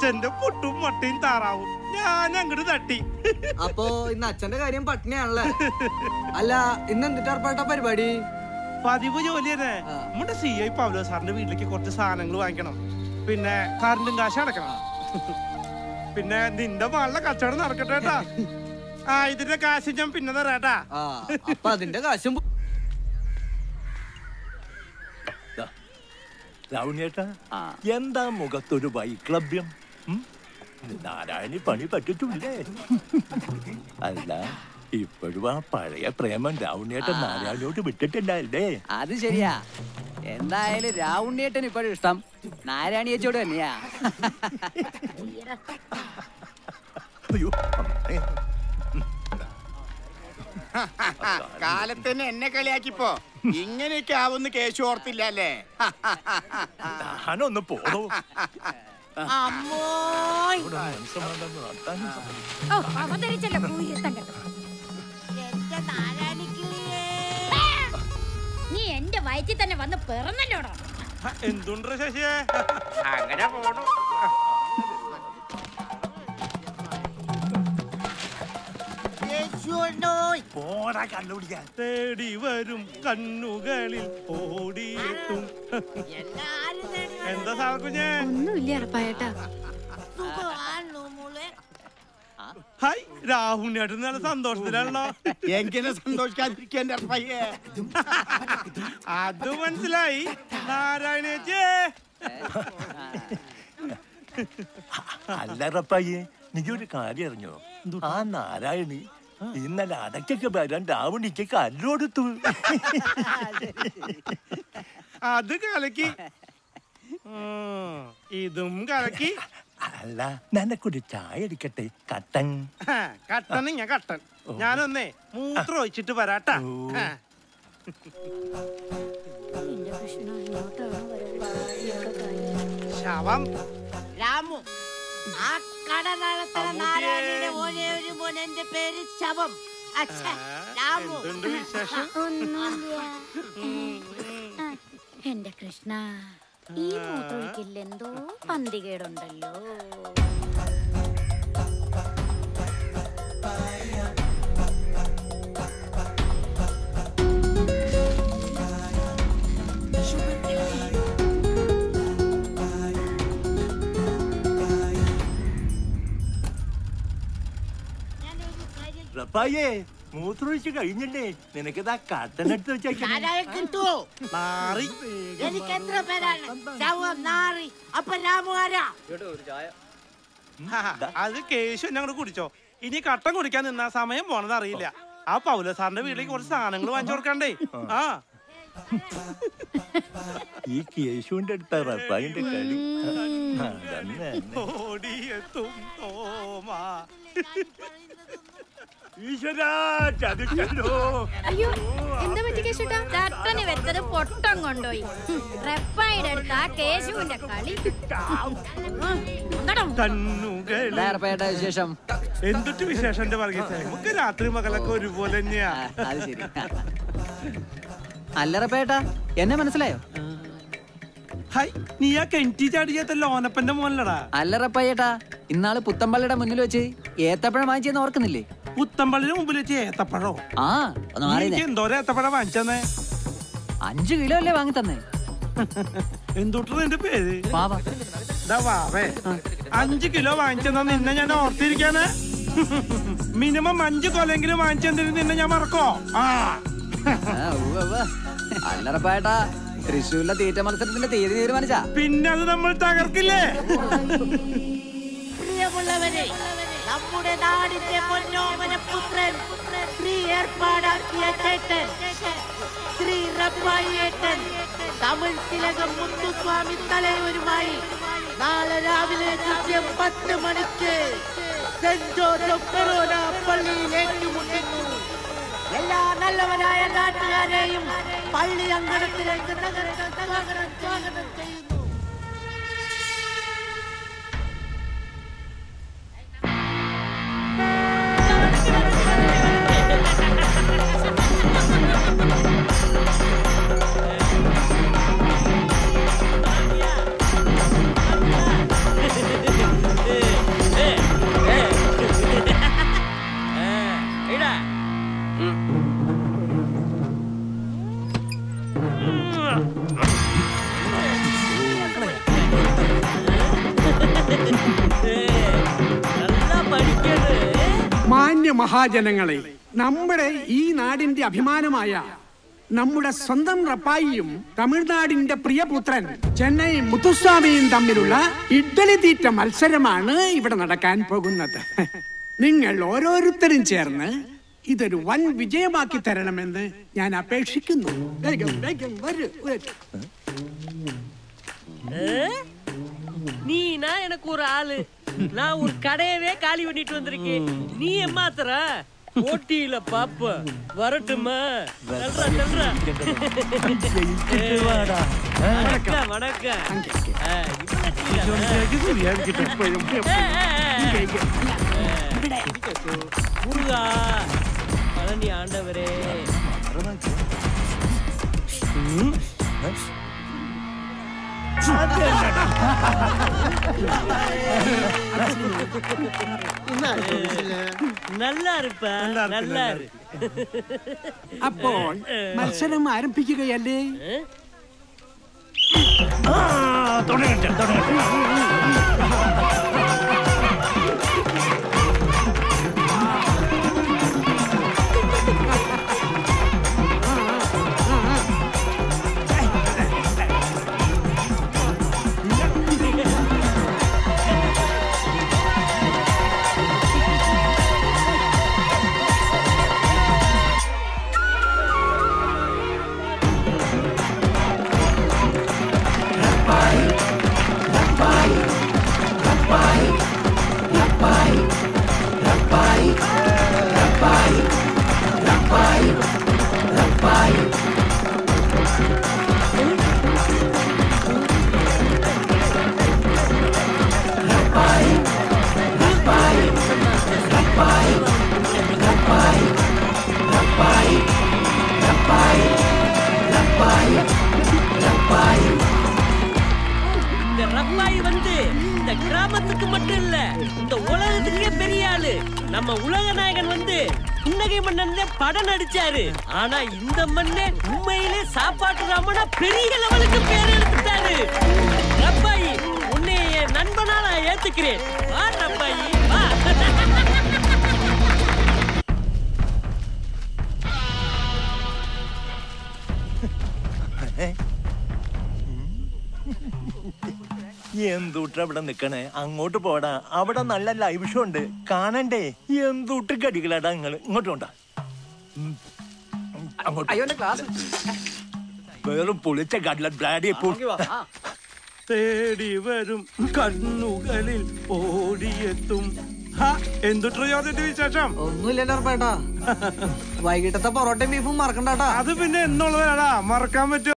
അച്ഛന്റെ പുട്ടും മുട്ടയും താറാവും ഞാൻ അങ്ങോട്ട് തട്ടി അപ്പോ ഇന്ന് അച്ഛന്റെ കാര്യം പട്ടിണിയാണല്ലേ അല്ല ഇന്ന് എന്തിട്ട് ഏർപ്പാട്ട പരിപാടി പതിവ് ജോലി തന്നെ നമ്മുടെ സി ഐ പൗലോ സാറിന്റെ വീട്ടിലേക്ക് കുറച്ച് സാധനങ്ങൾ വാങ്ങിക്കണം പിന്നെ കറണ്ടും കാശ് അടക്കണം പിന്നെ നിന്റെ മകളുടെ കച്ചവടം നടക്കട്ടെ കേട്ടാ ആ ഇതിന്റെ കാശ് ഞാൻ പിന്നെ തരാട്ടാ ആ അപ്പൊ അതിന്റെ കാശും പോ- രാവണേട്ടാ എന്താ മുഖത്തൊരു വൈക്ലഭ്യം ഉം? നാരായണി പണി പറ്റിട്ടില്ലേ അല്ല ഇപ്പോഴും ആ പഴയ പ്രേമം രാവണേട്ടൻ നാരായണിയോട് വിട്ടിട്ടില്ലല്ലേ അത് ശരിയാ എന്തായാലും രാവുണ്ണിയേട്ടൻ ഇപ്പോഴും ഇഷ്ടം നാരായണി ചേച്ചിയോട് തന്നെയാ അയ്യോ അമ്മേ. കാലത്തന്നെ എന്നെ കളിയാക്കിപ്പോ ഇങ്ങനെയൊക്കെ ആവുന്ന കേശു ഓർത്തില്ല അല്ലേ ഞാനൊന്ന് പോണോ അമ്മോയ് ഓ അവതരിച്ചല്ലോ പൂയത്തം കണ്ടു നീ എന്റെ വയറ്റിൽ തന്നെ വന്ന് പിറന്നല്ലോടോ എന്തുണ്ട് ശശിയെ അങ്ങനെ പോണു പോടാ കണ്ടുപിടിക്കാൻ തേടി വരും കണ്ണുകളിൽ ഓടിയെത്തും എന്താ സാർക്കുഞ്ഞേ ഒന്നുമില്ല അറപ്പായേട്ടാ ഹായ് രാഹുലിനായിട്ട് നല്ല സന്തോഷത്തിലാണല്ലോ എങ്ങനെ സന്തോഷിക്കാതിരിക്കാൻ എന്റെ പയ്യേ അത് മനസ്സിലായി നാരായണേച്ചേ അല്ല റപ്പായി നീ ഒരു കാര്യം അറിഞ്ഞോ ആ നാരായണി ഇന്നലെ അടക്കൊക്കെ വരാൻ രാവണിക്ക് കല്ലോടുത്തു അത് കലക്കി ഉം, ഇതും കലക്കി അല്ല നിനക്കൊരു ചായ അടിക്കട്ടെ കട്ടൻ ഹാ, കട്ടൻ ഞാൻ കട്ടൻ ഞാനൊന്നേ മൂത്രം ഒഴിച്ചിട്ട് വരാട്ടാ ഹാ. ശവം രാമു ആ കട നടത്തുന്ന നാരായണിയുടെ ഒരേ ഒരു മോൻ എന്റെ പേര് ശവം അച്ഛാ, രാമു എന്തുണ്ട് വിശേഷം എന്റെ കൃഷ്ണ ഈ മൂത്രൊഴിക്കില്ല എന്തോ പന്തികേടുണ്ടല്ലോ റപ്പായേ മൂത്രമൊഴിച്ച് കഴിഞ്ഞില്ലേ നിനക്കിതാ കട്ടൻ എടുത്ത് വെച്ചേക്കാം ആരായെ കിട്ടുവോ മാറി എനിക്ക് എത്ര പേരാണ് ശവം നാറി അപ്പൊ രാമു ആരാ ഹാ, അത് കേശു എന്നെ അങ്ങോട്ട് കുടിച്ചോ ഇനി കട്ടൻ കുടിക്കാൻ നിന്നാ സമയം പോണത് അറിയില്ല ആ പൗല സാറിന്റെ വീട്ടിലേക്ക് കുറച്ച് സാധനങ്ങൾ വാങ്ങിച്ചു കൊടുക്കണ്ടേ ആ ഈ കേശുവിന്റെ അടുത്ത റപ്പായിന്റെ കളി അതന്നെ ഓടിയെത്തും തോമാ ഈശ്വരാ ചതിച്ചല്ലോ അയ്യോ എന്താ പറ്റി കേശുട്ടാ ചട്ടന് വെച്ചത് പൊട്ടം കൊണ്ടുപോയി റെപ്പായുടെ അടുത്ത് ആ കേശുവിന്റെ കളി ഉം, എന്താടോ? കണ്ണുകൾ എന്താ ഏർപ്പായേട്ടാ വിശേഷം എന്തൊട്ട് വിശേഷം എന്റെ വർഗീസേ നമുക്ക് രാത്രി മകളൊക്കെ ഒരുപോലെ തന്നെയാ ആ, അത് ശരി അല്ലറപ്പേട്ടാ എന്നെ മനസ്സിലായോ ഹൈ നീ ആ കെൻറ്റി ചാടിയാത്ത ലോനപ്പന്റെ മോനല്ലടാ അല്ലറപ്പയ്യേട്ടാ ഇന്നാള് പുത്തമ്പള്ളിയുടെ മുന്നിൽ വെച്ച് ഏത്തപ്പഴം വാങ്ങിച്ചെന്ന് ഓർക്കുന്നില്ലേ പുത്തമ്പള്ളിന് മുമ്പിൽ വെച്ച് ഏത്തപ്പഴോ ആ ഒന്ന് നീ മാറിയതേ എനിക്ക് എന്തോരം ഏത്തപ്പഴം വാങ്ങിച്ചെന്നേ അഞ്ചു കിലോ അല്ലേ വാങ്ങി തന്നെ എന്തുട്ടാ നിന്റെ പേര് പാവ ദാ വാവേ അഞ്ച് കിലോ വാങ്ങിച്ചെന്നാ നിന്നെ ഞാൻ ഓർത്തിരിക്കാന് മിനിമം അഞ്ച് കൊലെങ്കിലും വാങ്ങിച്ചെന്തിന് നിന്നെ ഞാൻ മറക്കോ ആ അല്ലറപ്പേട്ടാ തൃശ്ശൂരിലെ തീറ്റ മത്സരത്തിന്റെ തീയതി തീരുമാനിച്ചാ പിന്നെ അത് നമ്മൾ തകർക്കില്ലേ പ്രിയമുള്ളവരെ നമ്മുടെ നാടിന്റെ പൊന്നോമന പുത്രൻ ശ്രീ ഏർപ്പാടാക്കിയ ചേട്ടൻ ശ്രീ റബ്ബായിയേട്ടൻ തമിഴ് തിലകം മുത്തുസ്വാമി തലയൂരുമായി നാളെ രാവിലെ കൃത്യം പത്ത് മണിക്ക് സെന്റ് ജോസഫ് ഫെറോന പള്ളിയിൽ ഏറ്റുമുട്ടുന്നു എല്ലാ നല്ലവരായ നാട്ടുകാരെയും പള്ളി അങ്കണത്തിലേക്ക് നഗരം സ്വാഗതം സ്വാഗതം ചെയ്യുന്നു മഹാജനങ്ങളെ നമ്മുടെ ഈ നാടിന്റെ അഭിമാനമായ നമ്മുടെ സ്വന്തം റപ്പായിയും തമിഴ്നാടിന്റെ പ്രിയപുത്രൻ ചെന്നൈ മുത്തുസ്വാമിയും തമ്മിലുള്ള ഇഡ്ഡലി തീറ്റ മത്സരമാണ് ഇവിടെ നടക്കാൻ പോകുന്നത് നിങ്ങൾ ഓരോരുത്തരും ചേർന്ന് ഇതൊരു വൻ വിജയമാക്കി തരണമെന്ന് ഞാൻ അപേക്ഷിക്കുന്നു വേഗം വേഗം വരൂ വരൂ. நீனா எனக்கு ஒரு ஆளு நான் ஒரு கடையவே காலி பண்ணிட்டு வந்திருக்கேன் நீ ஏமாத்துற போட்டியில பாப்ப வரட்டுமா சொல்றா சொல்றா ജയിച്ചിട്ട് വാടാ. ആ. வணக்கம் வணக்கம் ஆ, இவ்வளவு செய்யலாம். ஆ, ஆ, ஆ. முருகா பழனி ஆண்டவரே நல்லா இருப்ப நல்லா இரு അപ്പോൾ മത്സരം ആരംഭിക്കുകയല്ലേ ആ, തുടങ്ങട്ടെ തുടങ്ങട്ടെ இந்த ரப்பாய் வந்து இந்த கிராமத்துக்கு மட்டும் இல்ல இந்த உலகத்துக்கே பெரிய ஆளு நம்ம உலக நாயகன் வந்து புன்னகை மன்னன்ல படம் நடிச்சாரு ஆனா இந்த மண்ணே உண்மையிலே சாப்பாட்டு ராமனா பெரிய லெவலுக்கு பேர் எடுத்துட்டாரு ரப்பாயி உன்னை என் நண்பனா நான் ஏத்துக்கிறேன் வா ரப்பாயி வா എന്തുട്ട് അവിടെ നിക്കണേ അങ്ങോട്ട് പോടാ അവിടെ നല്ല ലൈവ് ഷോ ഉണ്ട് കാണണ്ടേ എന്തുട്ട് കടികളാടാ നിങ്ങള് ഇങ്ങോട്ട് കൊണ്ടാ ഉം. അങ്ങോട്ട് അയ്യോ എന്റെ ക്ലാസ് വെറും പൊളിച്ച കടല ബ്ലാഡി തേടി വരും കണ്ണുകളിൽ ഓടിയെത്തും ഹാ, എന്തുട്രോ യാതിന്റെ വിശേഷം ഒന്നുമില്ലല്ലോ ഉറപ്പേട്ടാ വൈകിട്ടത്തെ പൊറോട്ടയും ബീഫും മറക്കണ്ടാട്ടാ അത് പിന്നെ എന്നുള്ളതാടാ മറക്കാൻ പറ്റും